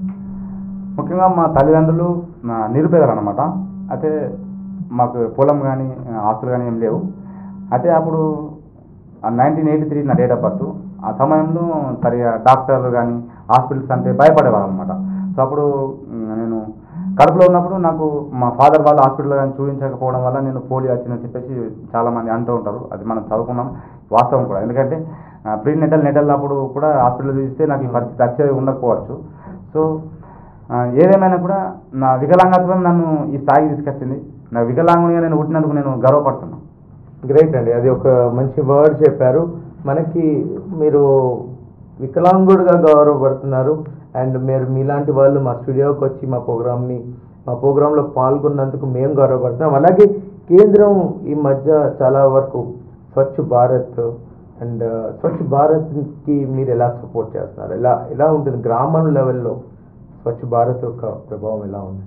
S2: ముఖ్యంగా మా తల్లిదండ్రులు నా నిరుపేదలు అనమాట అయితే మాకు పొలం కానీ ఆస్తులు కానీ ఏం లేవు అయితే అప్పుడు నైన్టీన్ ఎయిటీ త్రీ నా డేట్ ఆఫ్ బర్త్ ఆ సమయంలో సరిగా డాక్టర్లు కానీ హాస్పిటల్స్ అంటే భయపడేవాళ్ళు అనమాట సో అప్పుడు మ్, నేను కడుపులో ఉన్నప్పుడు నాకు మా ఫాదర్ వాళ్ళు హాస్పిటల్ కానీ చూపించకపోవడం వల్ల నేను పోలియో వచ్చిందని చెప్పేసి చాలామంది అంటూ ఉంటారు అది మనం చదువుకున్నాం వాస్తవం కూడా ఎందుకంటే ప్రీ నెటల్ నెటల్ అప్పుడు కూడా హాస్పిటల్ చూపిస్తే నాకు ఈ పరిస్థితి వచ్చేది ఉండకపోవచ్చు సో ఆ, ఏదేమైనా కూడా నా వికలాంగత్వం నన్ను ఈ స్థాయికి తీసుకొచ్చింది నా వికలాంగునిగా నేను పుట్టినందుకు నేను గర్వపడుతున్నాను
S1: గ్రేట్ అండి అది ఒక మంచి వర్డ్ చెప్పారు మనకి మీరు వికలాంగుడుగా గౌరవపడుతున్నారు అండ్ మీరు మీలాంటి వాళ్ళు మా స్టూడియోకి వచ్చి మా ప్రోగ్రామ్ని మా ప్రోగ్రాంలో పాల్గొన్నందుకు మేము గౌరవపడుతున్నాం అలాగే కేంద్రం ఈ మధ్య చాలా వరకు స్వచ్ఛ భారత్ అండ్ స్వచ్ఛ భారత్కి మీరు ఎలా సపోర్ట్ చేస్తున్నారు ఎలా ఎలా ఉంటుంది గ్రామం లెవెల్లో స్వచ్ఛ భారత్ యొక్క ప్రభావం ఎలా ఉంది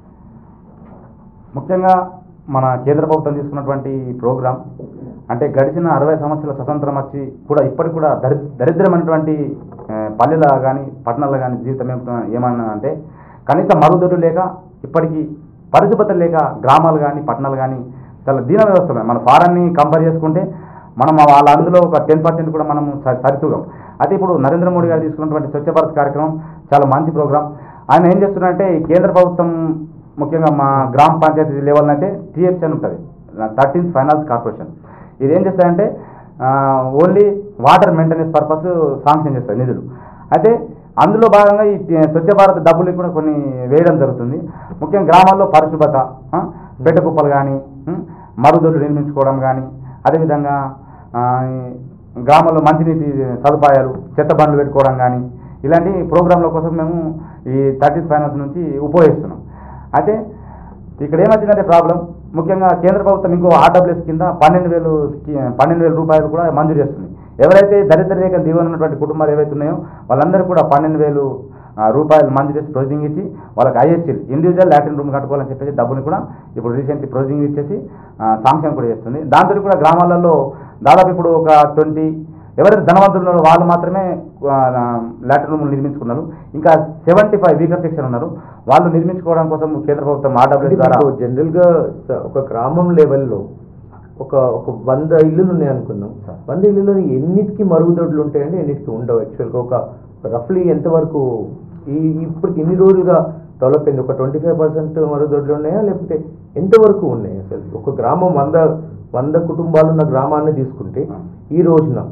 S2: ముఖ్యంగా మన కేంద్ర ప్రభుత్వం తీసుకున్నటువంటి ఈ ప్రోగ్రాం అంటే గడిచిన అరవై సంవత్సరాల స్వతంత్రం వచ్చి కూడా ఇప్పటికి కూడా దరి దరిద్రమైనటువంటి ఆ, పల్లెల కానీ పట్టణాల్లో కానీ జీవితం ఏమిటో ఏమన్నా అంటే కనీసం మరుగుదొడ్డు లేక ఇప్పటికీ పరిశుభ్రత లేక గ్రామాలు కానీ పట్టణాలు కానీ చాలా దీన వ్యవస్థ మన ఫారాన్ని కంపేర్ చేసుకుంటే మనం వాళ్ళ అందులో ఒక టెన్ పర్సెంట్ కూడా మనం స- సరితూగం అయితే ఇప్పుడు నరేంద్ర మోడీ గారు తీసుకున్నటువంటి స్వచ్ఛ భారత్ కార్యక్రమం చాలా మంచి ప్రోగ్రాం ఆయన ఏం చేస్తున్నారంటే ఈ కేంద్ర ప్రభుత్వం ముఖ్యంగా మా గ్రామ పంచాయతీ లెవెల్ అయితే టీఎఫ్సీ అని ఉంటుంది థర్టీన్త్ ఫైనాన్స్ కార్పొరేషన్ ఇది ఏం చేస్తారంటే only water maintenance purpose sanction చేస్తారు నిధులు అయితే అందులో భాగంగా ఈ టి- స్వచ్ఛ భారత్ డబ్బులు కూడా కొన్ని వేయడం జరుగుతుంది ముఖ్యంగా గ్రామాల్లో పరిశుభ్రత ఆ, బెట్ట కుప్పలు కానీ మరుగుదొడ్లు నిర్మించుకోవడం కానీ అదేవిధంగా ఆ, ఈ గ్రామాల్లో మంచినీటి సదుపాయాలు చెత్త బండ్లు పెట్టుకోవడం కానీ ఇలాంటి ప్రోగ్రాంల కోసం మేము ఈ థర్టీన్ ఫైనాన్స్ నుంచి ఉపయోగిస్తున్నాం అయితే ఇక్కడ ఏమొచ్చిందంటే ప్రాబ్లం ముఖ్యంగా కేంద్ర ప్రభుత్వం ఇంకో ఆర్డబ్ల్యూఎస్ కింద పన్నెండు వేలు స్కీ- పన్నెండు వేల రూపాయలు కూడా మంజూరు చేస్తుంది ఎవరైతే దరిద్ర రేఖ దిగువన ఉన్నటువంటి కుటుంబాలు ఏవైతే ఉన్నాయో వాళ్ళందరూ కూడా పన్నెండు వేలు ఆ, రూపాయలు మంజూరు చేసి ప్రొసీడింగ్ ఇచ్చి వాళ్ళకి ఐహెచ్ఎల్ ఇండివిజువల్ లాట్రిన్ రూమ్ కట్టుకోవాలని చెప్పేసి డబ్బుని కూడా ఇప్పుడు రీసెంట్లీ ప్రొసీడింగ్ ఇచ్చేసి సాంక్షన్ కూడా చేస్తుంది దాంతో కూడా గ్రామాలలో దాదాపు ఇప్పుడు ఒక ట్వంటీ ఎవరైతే ధనవంతులు ఉన్నారో వాళ్ళు మాత్రమే లాట్రిన్ రూములు నిర్మించుకున్నారు ఇంకా సెవెంటీ ఫైవ్ వీకర్ సెక్షన్ ఉన్నారు వాళ్ళు నిర్మించుకోవడం కోసం కేంద్ర ప్రభుత్వం ఆర్డబ్ల్యూఎస్ ద్వారా
S1: జనరల్ గా స- ఒక గ్రామం లెవెల్లో ఒక ఒక వంద ఇల్లులు ఉన్నాయి అనుకుందాం వంద ఇల్లులో ఎన్నిటికి మరుగుదొడ్లు ఉంటాయండి ఎన్నిటికి ఉండవు యాక్చువల్గా ఒక రఫ్లీ ఎంతవరకు ఈ ఇప్పటికి ఇన్ని రోజులుగా డెవలప్ అయింది ఒక ట్వంటీ ఫైవ్ పర్సెంట్ మరుగుదొడ్లు ఉన్నాయా లేకపోతే ఎంతవరకు ఉన్నాయి అసలు ఒక గ్రామం వంద వంద కుటుంబాలు ఉన్న గ్రామాన్ని తీసుకుంటే ఈ రోజున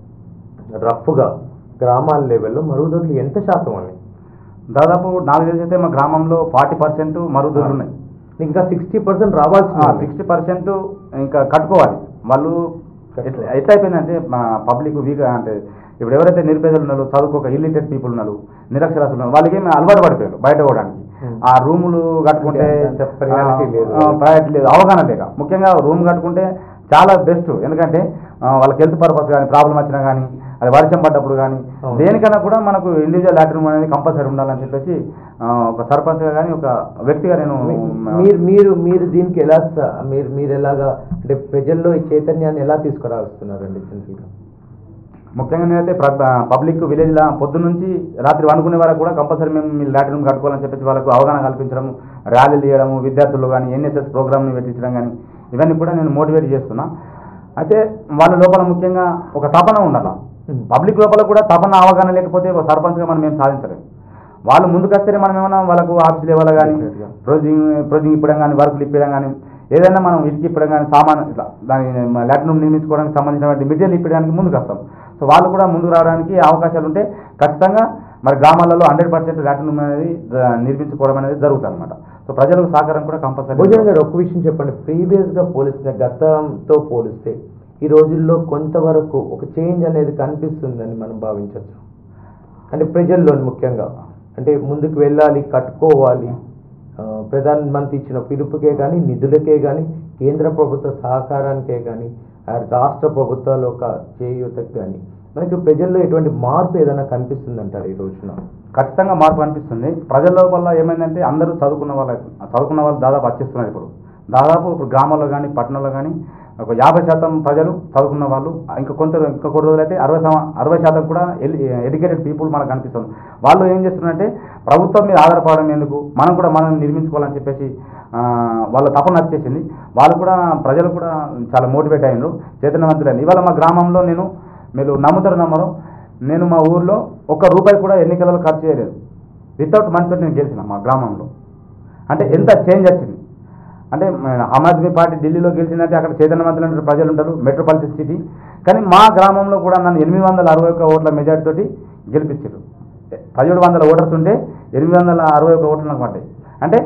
S1: రఫ్గా గ్రామాల లెవెల్లో మరుగుదొడ్లు ఎంత శాతం ఉన్నాయి
S2: దాదాపు నాకు తెలిసి అయితే మా గ్రామంలో ఫార్టీ పర్సెంట్ మరుగుదొడ్లు ఉన్నాయి
S1: ఇంకా సిక్స్టీ పర్సెంట్ రావాల్సింది
S2: సిక్స్టీ పర్సెంట్ ఇంకా కట్టుకోవాలి వాళ్ళు ఎట్లా ఎట్లా అయిపోయిందంటే మా పబ్లిక్ వీక్ అంటే ఇప్పుడు ఎవరైతే నిరుపేదలు ఉన్నారో చదువుకోక ఇల్లిటెడ్ పీపుల్ ఉన్నారు నిరక్షరాస్యులు ఉన్నారు వాళ్ళకి ఏమి అలవాటు పడిపోయారు బయట పోవడానికి
S1: Hmm.
S2: ఆ రూములు కట్టుకుంటే
S1: అంత priority లేదు.
S2: ప్రయారిటీ లేదు అవగాహన లేక ముఖ్యంగా రూమ్ కట్టుకుంటే చాలా బెస్ట్ ఎందుకంటే ఆ, వాళ్ళకి హెల్త్ పర్పస్ కానీ ప్రాబ్లం వచ్చినా కానీ అది వర్షం పడ్డప్పుడు కానీ
S1: అవును.
S2: దేనికన్నా కూడా మనకు ఇండివిజువల్ లాట్రిన్ అనేది కంపల్సరీ ఉండాలని చెప్పేసి ఆ, ఒక సర్పంచ్గా కానీ ఒక వ్యక్తిగా నేను
S1: మీ- మీరు మీరు మీరు దీనికి ఎలా స- మీరు మీరు ఎలాగా అంటే ప్రజల్లో ఈ చైతన్యాన్ని ఎలా తీసుకురాస్తున్నారండి జనరల్గా
S2: ముఖ్యంగా నేనైతే పబ్లిక్ విలేజ్లో పొద్దున్న నుంచి రాత్రి వండుకునే వరకు కూడా కంపల్సరీ మేము మీ లాట్రిన్ రూమ్ కట్టుకోవాలని చెప్పేసి వాళ్ళకు అవగాహన కల్పించడం ర్యాలీలు చేయడము విద్యార్థులు కానీ ఎన్ఎస్ఎస్ ప్రోగ్రామ్ని పెట్టించడం కానీ ఇవన్నీ కూడా నేను మోటివేట్ చేస్తున్నా అయితే వాళ్ళ లోపల ముఖ్యంగా ఒక తపన ఉండాలి
S1: Hmm.
S2: పబ్లిక్ లోపల కూడా తపన అవగాహన లేకపోతే ఒక సర్పంచ్గా మనం ఏం సాధించలేము వాళ్ళు ముందుకు వస్తేనే మనం ఏమైనా వాళ్ళకు ఆఫీస్ లెవెల్ కానీ
S1: Definitely.
S2: ప్రొజీంగ్ ప్రొజీంగ్ ఇప్పడం కానీ వర్కులు ఇప్పడం కానీ ఏదైనా మనం ఇటుకి ఇప్పడం కానీ సామాన్ ఇట్లా దాని లాట్రిన్ రూమ్ నిర్మించుకోవడానికి సంబంధించినటువంటి మెటీరియల్ ఇప్పడానికి ముందుకు వస్తాం సో వాళ్ళు కూడా ముందుకు రావడానికి అవకాశాలు ఉంటే ఖచ్చితంగా మరి గ్రామాలలో హండ్రెడ్ పర్సెంట్ లాట్రిన్ రూమ్ అనేది ఆ, నిర్మించుకోవడం అనేది జరుగుతుంది అనమాట సో ప్రజలకు సహకారం కూడా కంపల్సరీ
S1: భోజన్ గారు ఒక విషయం చెప్పండి ప్రీవియస్గా పోలిస్తే గతంతో పోలిస్తే ఈ రోజుల్లో కొంతవరకు ఒక చేంజ్ అనేది కనిపిస్తుందని మనం భావించవచ్చు అంటే ప్రజల్లో ముఖ్యంగా అంటే ముందుకు వెళ్ళాలి కట్టుకోవాలి ఆ, ప్రధాన మంత్రి ఇచ్చిన పిలుపుకే కానీ నిధులకే కానీ కేంద్ర ప్రభుత్వ సహకారానికే కానీ ఆ రాష్ట్ర ప్రభుత్వాల ఒక చేయూతకు కానీ మనకి ప్రజల్లో ఎటువంటి మార్పు ఏదైనా కనిపిస్తుందంటారు ఈ రోజున
S2: ఖచ్చితంగా మార్పు అనిపిస్తుంది ప్రజల లోపల ఏమైందంటే అందరూ చదువుకున్న వాళ్ళ చదువుకున్న వాళ్ళు దాదాపు వచ్చేస్తున్నారు ఇప్పుడు దాదాపు ఇప్పుడు గ్రామాల్లో కానీ పట్టణంలో కానీ ఒక యాభై శాతం ప్రజలు చదువుకున్న వాళ్ళు ఇంకా కొంత ఇంకా కొన్ని రోజులు అయితే అరవై శాతం అరవై శాతం కూడా ఎడ్యుకేటెడ్ పీపుల్ మనకు కనిపిస్తుంది వాళ్ళు ఏం చేస్తున్నారంటే ప్రభుత్వం మీద ఆధారపడడం ఎందుకు మనం కూడా మనం నిర్మించుకోవాలని చెప్పేసి ఆ, వాళ్ళ తపన వచ్చేసింది వాళ్ళు కూడా ప్రజలు కూడా చాలా మోటివేట్ అయినారు చైతన్యవంతులైన ఇవాళ మా గ్రామంలో నేను మీరు నమ్ముతారు నమ్మరు నేను మా ఊర్లో ఒక్క రూపాయి కూడా ఎన్నికలలో ఖర్చు చేయలేదు వితౌట్ మనీతో నేను గెలిచిన మా గ్రామంలో అంటే ఎంత చేంజ్ వచ్చింది అంటే మ, ఆమ్ ఆద్మీ పార్టీ ఢిల్లీలో గెలిచిందంటే అక్కడ చైతన్యవంతులైన ప్రజలు ఉంటారు మెట్రోపాలిటన్ సిటీ కానీ మా గ్రామంలో కూడా నన్ను ఎనిమిది వందల అరవై ఒక్క ఓట్ల మెజార్టీ తోటి గెలిపించారు పదిహేడు వందల ఓటర్స్ ఉంటే ఎనిమిది వందల అరవై ఒక్క ఓట్లు నాకు పడ్డాయి అంటే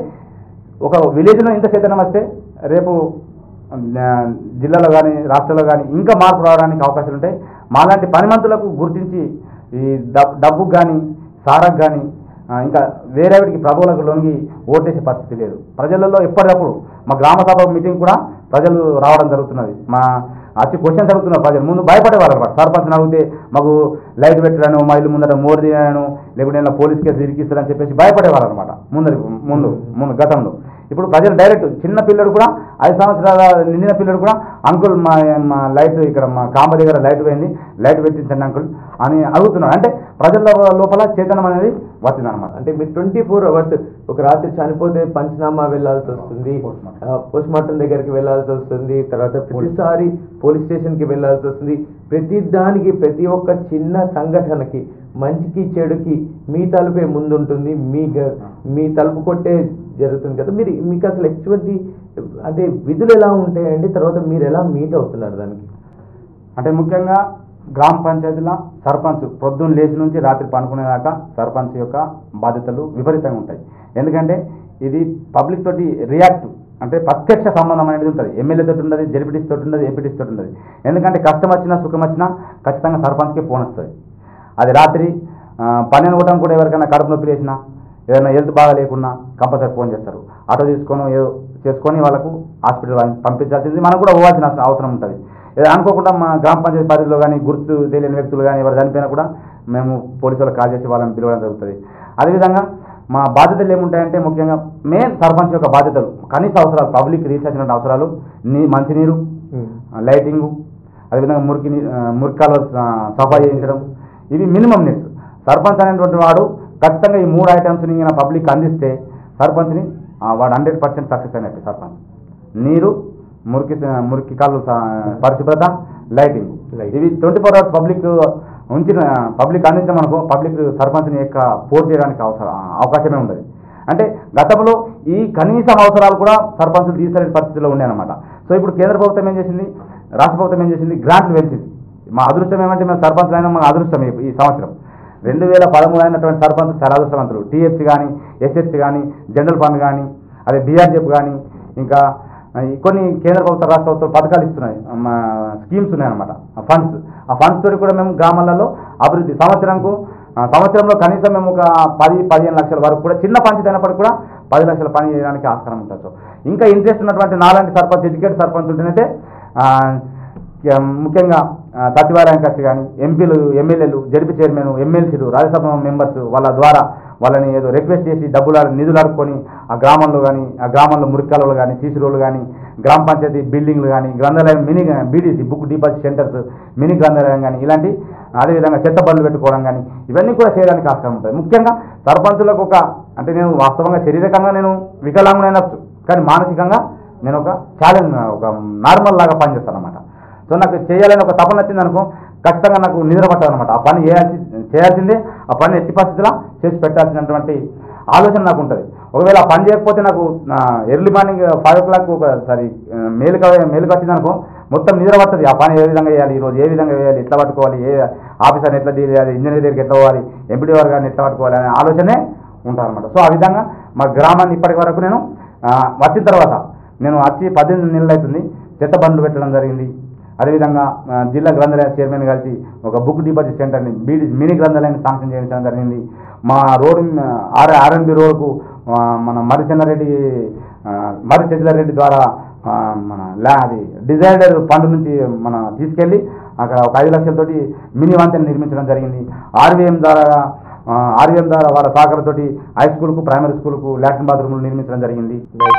S2: ఒక విలేజ్లో ఇంత చైతన్యం వస్తే రేపు ఆ, జిల్లాలో కానీ రాష్ట్రంలో కానీ ఇంకా మార్పు రావడానికి అవకాశాలు ఉంటాయి మాలాంటి పనిమంతులకు గుర్తించి ఈ డబ్ డబ్బుకు కానీ సారకు కానీ ఆ, ఇంకా వేరేవిడికి ప్రభువులకు లొంగి ఓటేసే పరిస్థితి లేదు ప్రజలలో ఎప్పటికప్పుడు మా గ్రామ సభ మీటింగ్ కూడా ప్రజలు రావడం జరుగుతున్నది మా వచ్చి క్వశ్చన్స్ అడుగుతున్నారు ప్రజలు ముందు భయపడేవారు అనమాట సర్పంచ్ని అడిగితే మాకు లైట్ పెట్టడాను మా ఇల్లు ముందర మోరు తీయడాను లేకుంటే ఇలా పోలీస్ కేసు ఇరికిస్తారని చెప్పేసి భయపడేవారు అనమాట ముందరి ముందు ముందు గతంలో ఇప్పుడు ప్రజలు డైరెక్ట్ చిన్న పిల్లడు కూడా ఐదు సంవత్సరాల నిండిన పిల్లడు కూడా అంకుల్ మా మా లైట్ ఇక్కడ మా కాంబ దగ్గర లైట్ పోయింది లైట్ పెట్టించండి అంకుల్ అని అడుగుతున్నాడు అంటే ప్రజల లోపల చైతన్యం అనేది వచ్చిందనమాట
S1: అంటే మీరు ట్వంటీ ఫోర్ అవర్స్ ఒక రాత్రి చనిపోతే పంచనామా వెళ్ళాల్సి వస్తుంది
S2: Postmortem.
S1: పోస్ట్ మార్టం దగ్గరికి వెళ్ళాల్సి వస్తుంది తర్వాత ప్రతిసారి పోలీస్ స్టేషన్కి వెళ్ళాల్సి వస్తుంది ప్రతి దానికి ప్రతి ఒక్క చిన్న సంఘటనకి మంచికి చెడుకి మీ తలుపే ముందుంటుంది మీ గ- మీ తలుపు కొట్టే జరుగుతుంది కదా మీరు మీకు అసలు ఎటువంటి అంటే విధులు ఎలా ఉంటాయండి తర్వాత మీరు ఎలా మీట్ అవుతున్నారు దానికి
S2: అంటే ముఖ్యంగా గ్రామ పంచాయతీల సర్పంచ్ ప్రొద్దున లేచి నుంచి రాత్రి పనుకునేదాకా సర్పంచ్ యొక్క బాధ్యతలు విపరీతంగా ఉంటాయి ఎందుకంటే ఇది పబ్లిక్ తోటి రియాక్ట్ అంటే ప్రత్యక్ష సంబంధం అనేది ఉంటుంది ఎమ్మెల్యే తోటి ఉండదు జడ్పీటీస్ తోటి ఉండదు ఎంపీటీస్ తోటి ఉండదు ఎందుకంటే కష్టం వచ్చినా సుఖం వచ్చినా ఖచ్చితంగా సర్పంచ్కి ఫోన్ వస్తుంది అది రాత్రి ఆ, పని అనుకోవడం కూడా ఎవరికైనా కడుపు నొప్పి లేచినా ఏదైనా హెల్త్ బాగా లేకున్నా కంపల్సరీ ఫోన్ చేస్తారు ఆటో తీసుకొని ఏదో చేసుకొని వాళ్ళకు హాస్పిటల్ పం- పంపించాల్సింది మనం కూడా పోవాల్సిన అవస- అవసరం ఉంటుంది ఏదో అనుకోకుండా మా గ్రామ పంచాయతీ పరిధిలో కానీ గుర్తు తెలియని వ్యక్తులు కానీ ఎవరు చనిపోయినా కూడా మేము పోలీసు వాళ్ళకి కాల్ చేసి వాళ్ళని పిలవడం జరుగుతుంది అదేవిధంగా మా బాధ్యతలు ఏముంటాయంటే ముఖ్యంగా మెయిన్ సర్పంచ్ యొక్క బాధ్యతలు కనీస అవసరాలు పబ్లిక్ రీచ్ వచ్చిన అవసరాలు నీ మంచినీరు లైటింగు అదేవిధంగా మురికి నీ- ఆ, మురికాలు సఫా చేయించడం ఇవి మినిమం నీడ్స్ సర్పంచ్ అనేటువంటి వాడు ఖచ్చితంగా ఈ మూడు ఐటమ్స్ని ఈయన పబ్లిక్ అందిస్తే సర్పంచ్ని ఆ, వాడు హండ్రెడ్ పర్సెంట్ సక్సెస్ అయినట్టు సర్పంచ్ నీరు మురికి స- మురికి కాళ్ళు స- పరిశుభ్రత లైటింగ్
S1: Light.
S2: ఇవి ట్వంటీ ఫోర్ అవర్స్ పబ్లిక్ ఉంచిన పబ్లిక్ అందించడం అనుకో పబ్లిక్ సర్పంచ్ని యొక్క పోర్ చేయడానికి అవసరం అవకాశమే ఉండదు అంటే గతంలో ఈ కనీసం అవసరాలు కూడా సర్పంచులు తీర్చలేని పరిస్థితిలో ఉన్నాయన్నమాట సో ఇప్పుడు కేంద్ర ప్రభుత్వం ఏం చేసింది రాష్ట్ర ప్రభుత్వం ఏం చేసింది గ్రాంట్లు పెంచింది మా అదృష్టం ఏమంటే మేము సర్పంచ్ అయినా మా అదృష్టం ఈ- ఈ సంవత్సరం రెండు వేల పదమూడు అయినటువంటి సర్పంచ్ చాలా అదృష్టవంతులు టీఎఫ్సీ కానీ ఎస్ఎఫ్సీ కానీ జనరల్ ఫండ్ కానీ అదే బీఆర్జెఫ్ కానీ ఇంకా ఆ, ఈ కొన్ని కేంద్ర ప్రభుత్వ రాష్ట్ర ప్రభుత్వ పథకాలు ఇస్తున్నాయి మా స్కీమ్స్ ఉన్నాయన్నమాట ఆ ఫండ్స్ ఆ ఫండ్స్ తోటి కూడా మేము గ్రామాలలో అభివృద్ధి సంవత్సరంకు ఆ, సంవత్సరంలో కనీసం మేము ఒక పది పదిహేను లక్షల వరకు కూడా చిన్న పంచాయతీ అయినప్పటికీ కూడా పది లక్షల పని చేయడానికి ఆస్కారం ఉంటుంది సో ఇంకా ఇంట్రెస్ట్ ఉన్నటువంటి నాలాంటి సర్పంచ్ ఎడ్యుకేట్ సర్పంచ్ ఉంటేనైతే ఆ, య- ముఖ్యంగా ఆ, సచివాలయం ఖర్చు కానీ ఎంపీలు ఎమ్మెల్యేలు జడ్పీ చైర్మన్ ఎమ్మెల్సీలు రాజ్యసభ మెంబర్స్ వాళ్ళ ద్వారా వాళ్ళని ఏదో రిక్వెస్ట్ చేసి డబ్బులు అడు- నిధులు అడుక్కొని ఆ గ్రామంలో కానీ ఆ గ్రామంలో మురికాలలో కానీ సీసీ రోడ్లు కానీ గ్రామ పంచాయతీ బిల్డింగ్లు కానీ గ్రంథాలయం mini BDC book deposit centres mini గ్రంథాలయం కానీ ఇలాంటి అదేవిధంగా చెత్త బండ్లు పెట్టుకోవడం కానీ ఇవన్నీ కూడా చేయడానికి ఆస్కారం ఉంటుంది ముఖ్యంగా సర్పంచులకు ఒక అంటే నేను వాస్తవంగా శారీరకంగా నేను వికలాంగునైనచ్చు కానీ మానసికంగా నేను ఒక ఛాలెంజ్ ఒక నార్మల్ లాగా పనిచేస్తాను అనమాట సో నాకు చేయాలని ఒక తపన వచ్చింది అనుకో ఖచ్చితంగా నాకు నిద్ర పట్టదు అనమాట ఆ పని చేయాల్సి చేయాల్సిందే ఆ పని ఎట్టి పరిస్థితిలో చేసి పెట్టాల్సినటువంటి ఆలోచన నాకు ఉంటుంది ఒకవేళ ఆ పని చేయకపోతే నాకు early morning five o'clock ఒక సారీ మేలుక మేలుకు వచ్చింది అనుకో మొత్తం నిద్ర పడుతుంది ఆ పని ఏ విధంగా చేయాలి ఈరోజు ఏ విధంగా చేయాలి ఎట్లా పట్టుకోవాలి ఏ ఆఫీసర్ని ఎట్లా డీల్ చేయాలి ఇంజనీర్ దగ్గరికి ఎట్లా పోవాలి ఎంపీడీ వారు గారిని ఎట్లా పట్టుకోవాలి అనే ఆలోచనే ఉంటారన్నమాట సో ఆ విధంగా మా గ్రామాన్ని ఇప్పటి వరకు నేను ఆ, వచ్చిన తర్వాత నేను వచ్చి పద్దెనిమిది నెలలు అవుతుంది చెత్త బండ్లు పెట్టడం జరిగింది అదేవిధంగా ఆ, జిల్లా గ్రంథాలయ చైర్మన్ కలిసి ఒక బుక్ డిపాజిట్ సెంటర్ని బీడి మినీ గ్రంథాలయాన్ని శాంక్షన్ చేయించడం జరిగింది మా రోడ్ ఆర్ ఆర్ఎన్బి రోడ్కు ఆ, మన మరిచంద్రారెడ్డి ఆ, మరి రెడ్డి ద్వారా ఆ, మన లా అది డిజైడర్ ఫండ్ నుంచి మన తీసుకెళ్ళి అక్కడ ఒక ఐదు లక్షలతోటి మినీ వంతెన నిర్మించడం జరిగింది ఆర్వీఎం ద్వారా ఆర్వీఎం ద్వారా వాళ్ళ సహకారంతోటి హై స్కూల్కు ప్రైమరీ స్కూల్కు లాట్రిన్ బాత్రూమ్లు నిర్మించడం జరిగింది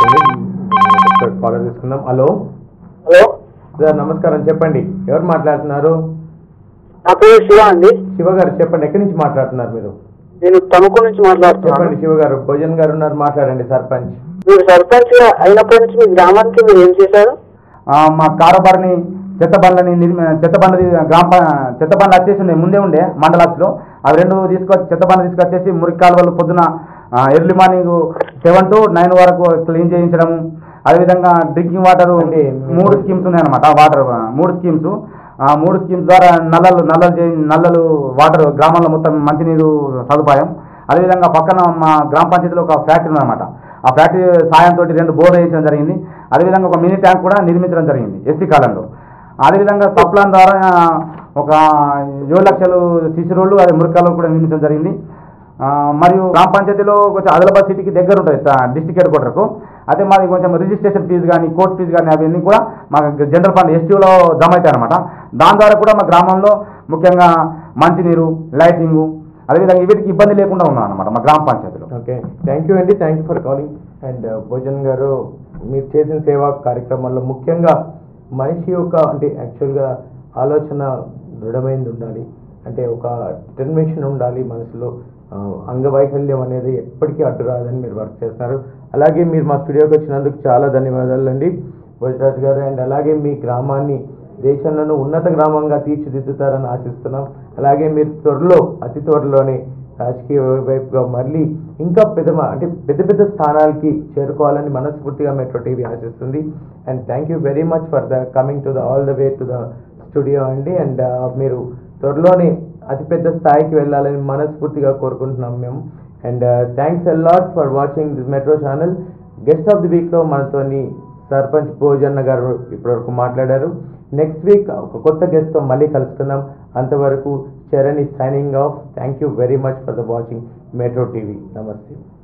S1: కాలర్ తీసుకుందాం హలో
S3: హలో
S1: సార్ నమస్కారం చెప్పండి ఎవరు మాట్లాడుతున్నారు
S3: నా పేరు శివ అండి
S1: శివ గారు చెప్పండి ఎక్కడి నుంచి మాట్లాడుతున్నారు మీరు
S3: నేను తణుకు నుంచి మాట్లాడుతున్నాను
S1: చెప్పండి శివ గారు భోజన్ గారు ఉన్నారు మాట్లాడండి సర్పంచ్
S3: మీరు సర్పంచ్ గా అయినప్పటి నుంచి మీ గ్రామానికి మీరు ఏం చేశారు
S2: ఆ, మా కారబారిని చెత్త బండ్లని నిర్మి చెత్త బండ్లు గ్రామ ప- చెత్త బండ్లు వచ్చేసి ఉండే ముందే ఉండే మండలాస్లో అవి రెండు తీసుకొచ్చి చెత్త బండ్లు తీసుకొచ్చేసి మురికి కాలువలు పొద్దున early morning seven to nine వరకు క్లీన్ చేయించడము అదేవిధంగా డ్రింకింగ్ వాటర్
S1: అంటే
S2: మూడు స్కీమ్స్ ఉన్నాయన్నమాట వాటర్ మూడు స్కీమ్స్ ఆ మూడు స్కీమ్స్ ద్వారా నల్లలు నల్లలు చేయి నల్లలు వాటర్ గ్రామాల్లో మొత్తం మంచినీరు సదుపాయం అదేవిధంగా పక్కన మా గ్రామ పంచాయతీలో ఒక ఫ్యాక్టరీ ఉందన్నమాట ఆ ఫ్యాక్టరీ సాయంతో రెండు బోర్డు వేయించడం జరిగింది అదేవిధంగా ఒక మినీ ట్యాంక్ కూడా నిర్మించడం జరిగింది ఎస్సీ కాలంలో అదేవిధంగా సప్లాన్ ద్వారా ఒక ఏడు లక్షలు సిసి రోడ్లు అదే మురికాలు కూడా నిర్మించడం జరిగింది ఆ, మరియు గ్రామ పంచాయతీలో కొంచెం ఆదిలాబాద్ సిటీకి దగ్గర ఉంటుంది డిస్టిక్ హెడ్ క్వార్టర్కు అయితే మాది కొంచెం రిజిస్ట్రేషన్ ఫీజు కానీ కోర్ట్ ఫీజు కానీ అవన్నీ కూడా మా జనరల్ ఫండ్ ఎస్టీలో జమ అవుతాయి అనమాట దాని ద్వారా కూడా మా గ్రామంలో ముఖ్యంగా మంచినీరు లైటింగు అదేవిధంగా వీటికి ఇబ్బంది లేకుండా ఉన్నాం అనమాట మా గ్రామ పంచాయతీలో
S1: ఓకే థ్యాంక్ యూ అండి thank you for calling and Bhojan గారు మీరు చేసిన సేవా కార్యక్రమాల్లో ముఖ్యంగా మనిషి యొక్క అంటే యాక్చువల్గా ఆలోచన దృఢమైంది ఉండాలి అంటే ఒక డిటర్మినేషన్ ఉండాలి మనసులో ఆ, అంగవైకల్యం అనేది ఎప్పటికీ అడ్డు రాదని మీరు వర్క్ చేస్తున్నారు అలాగే మీరు మా స్టూడియోకి వచ్చినందుకు చాలా ధన్యవాదాలు అండి భోజరాజ్ గారు అండ్ అలాగే మీ గ్రామాన్ని దేశంలోనూ ఉన్నత గ్రామంగా తీర్చిదిద్దుతారని ఆశిస్తున్నాం అలాగే మీరు త్వరలో అతి త్వరలోనే రాజకీయ వైపుగా మళ్ళీ ఇంకా పెద్ద అంటే పెద్ద పెద్ద స్థానాలకి చేరుకోవాలని మనస్ఫూర్తిగా మెట్రో టీవీ ఆశిస్తుంది and thank you very much for the coming to the all the way to the studio అండి అండ్ మీరు త్వరలోనే అతిపెద్ద స్థాయికి వెళ్ళాలని మనస్ఫూర్తిగా కోరుకుంటున్నాం మేము and thanks a lot for watching this Metro channel guest of the వీక్లో మనతోని సర్పంచ్ భోజన్న గారు ఇప్పటివరకు మాట్లాడారు నెక్స్ట్ వీక్ ఒక కొత్త గెస్ట్తో మళ్ళీ కలుసుకుందాం అంతవరకు చరణ్ ఈ signing off thank you very much for the watching Metro TV నమస్తే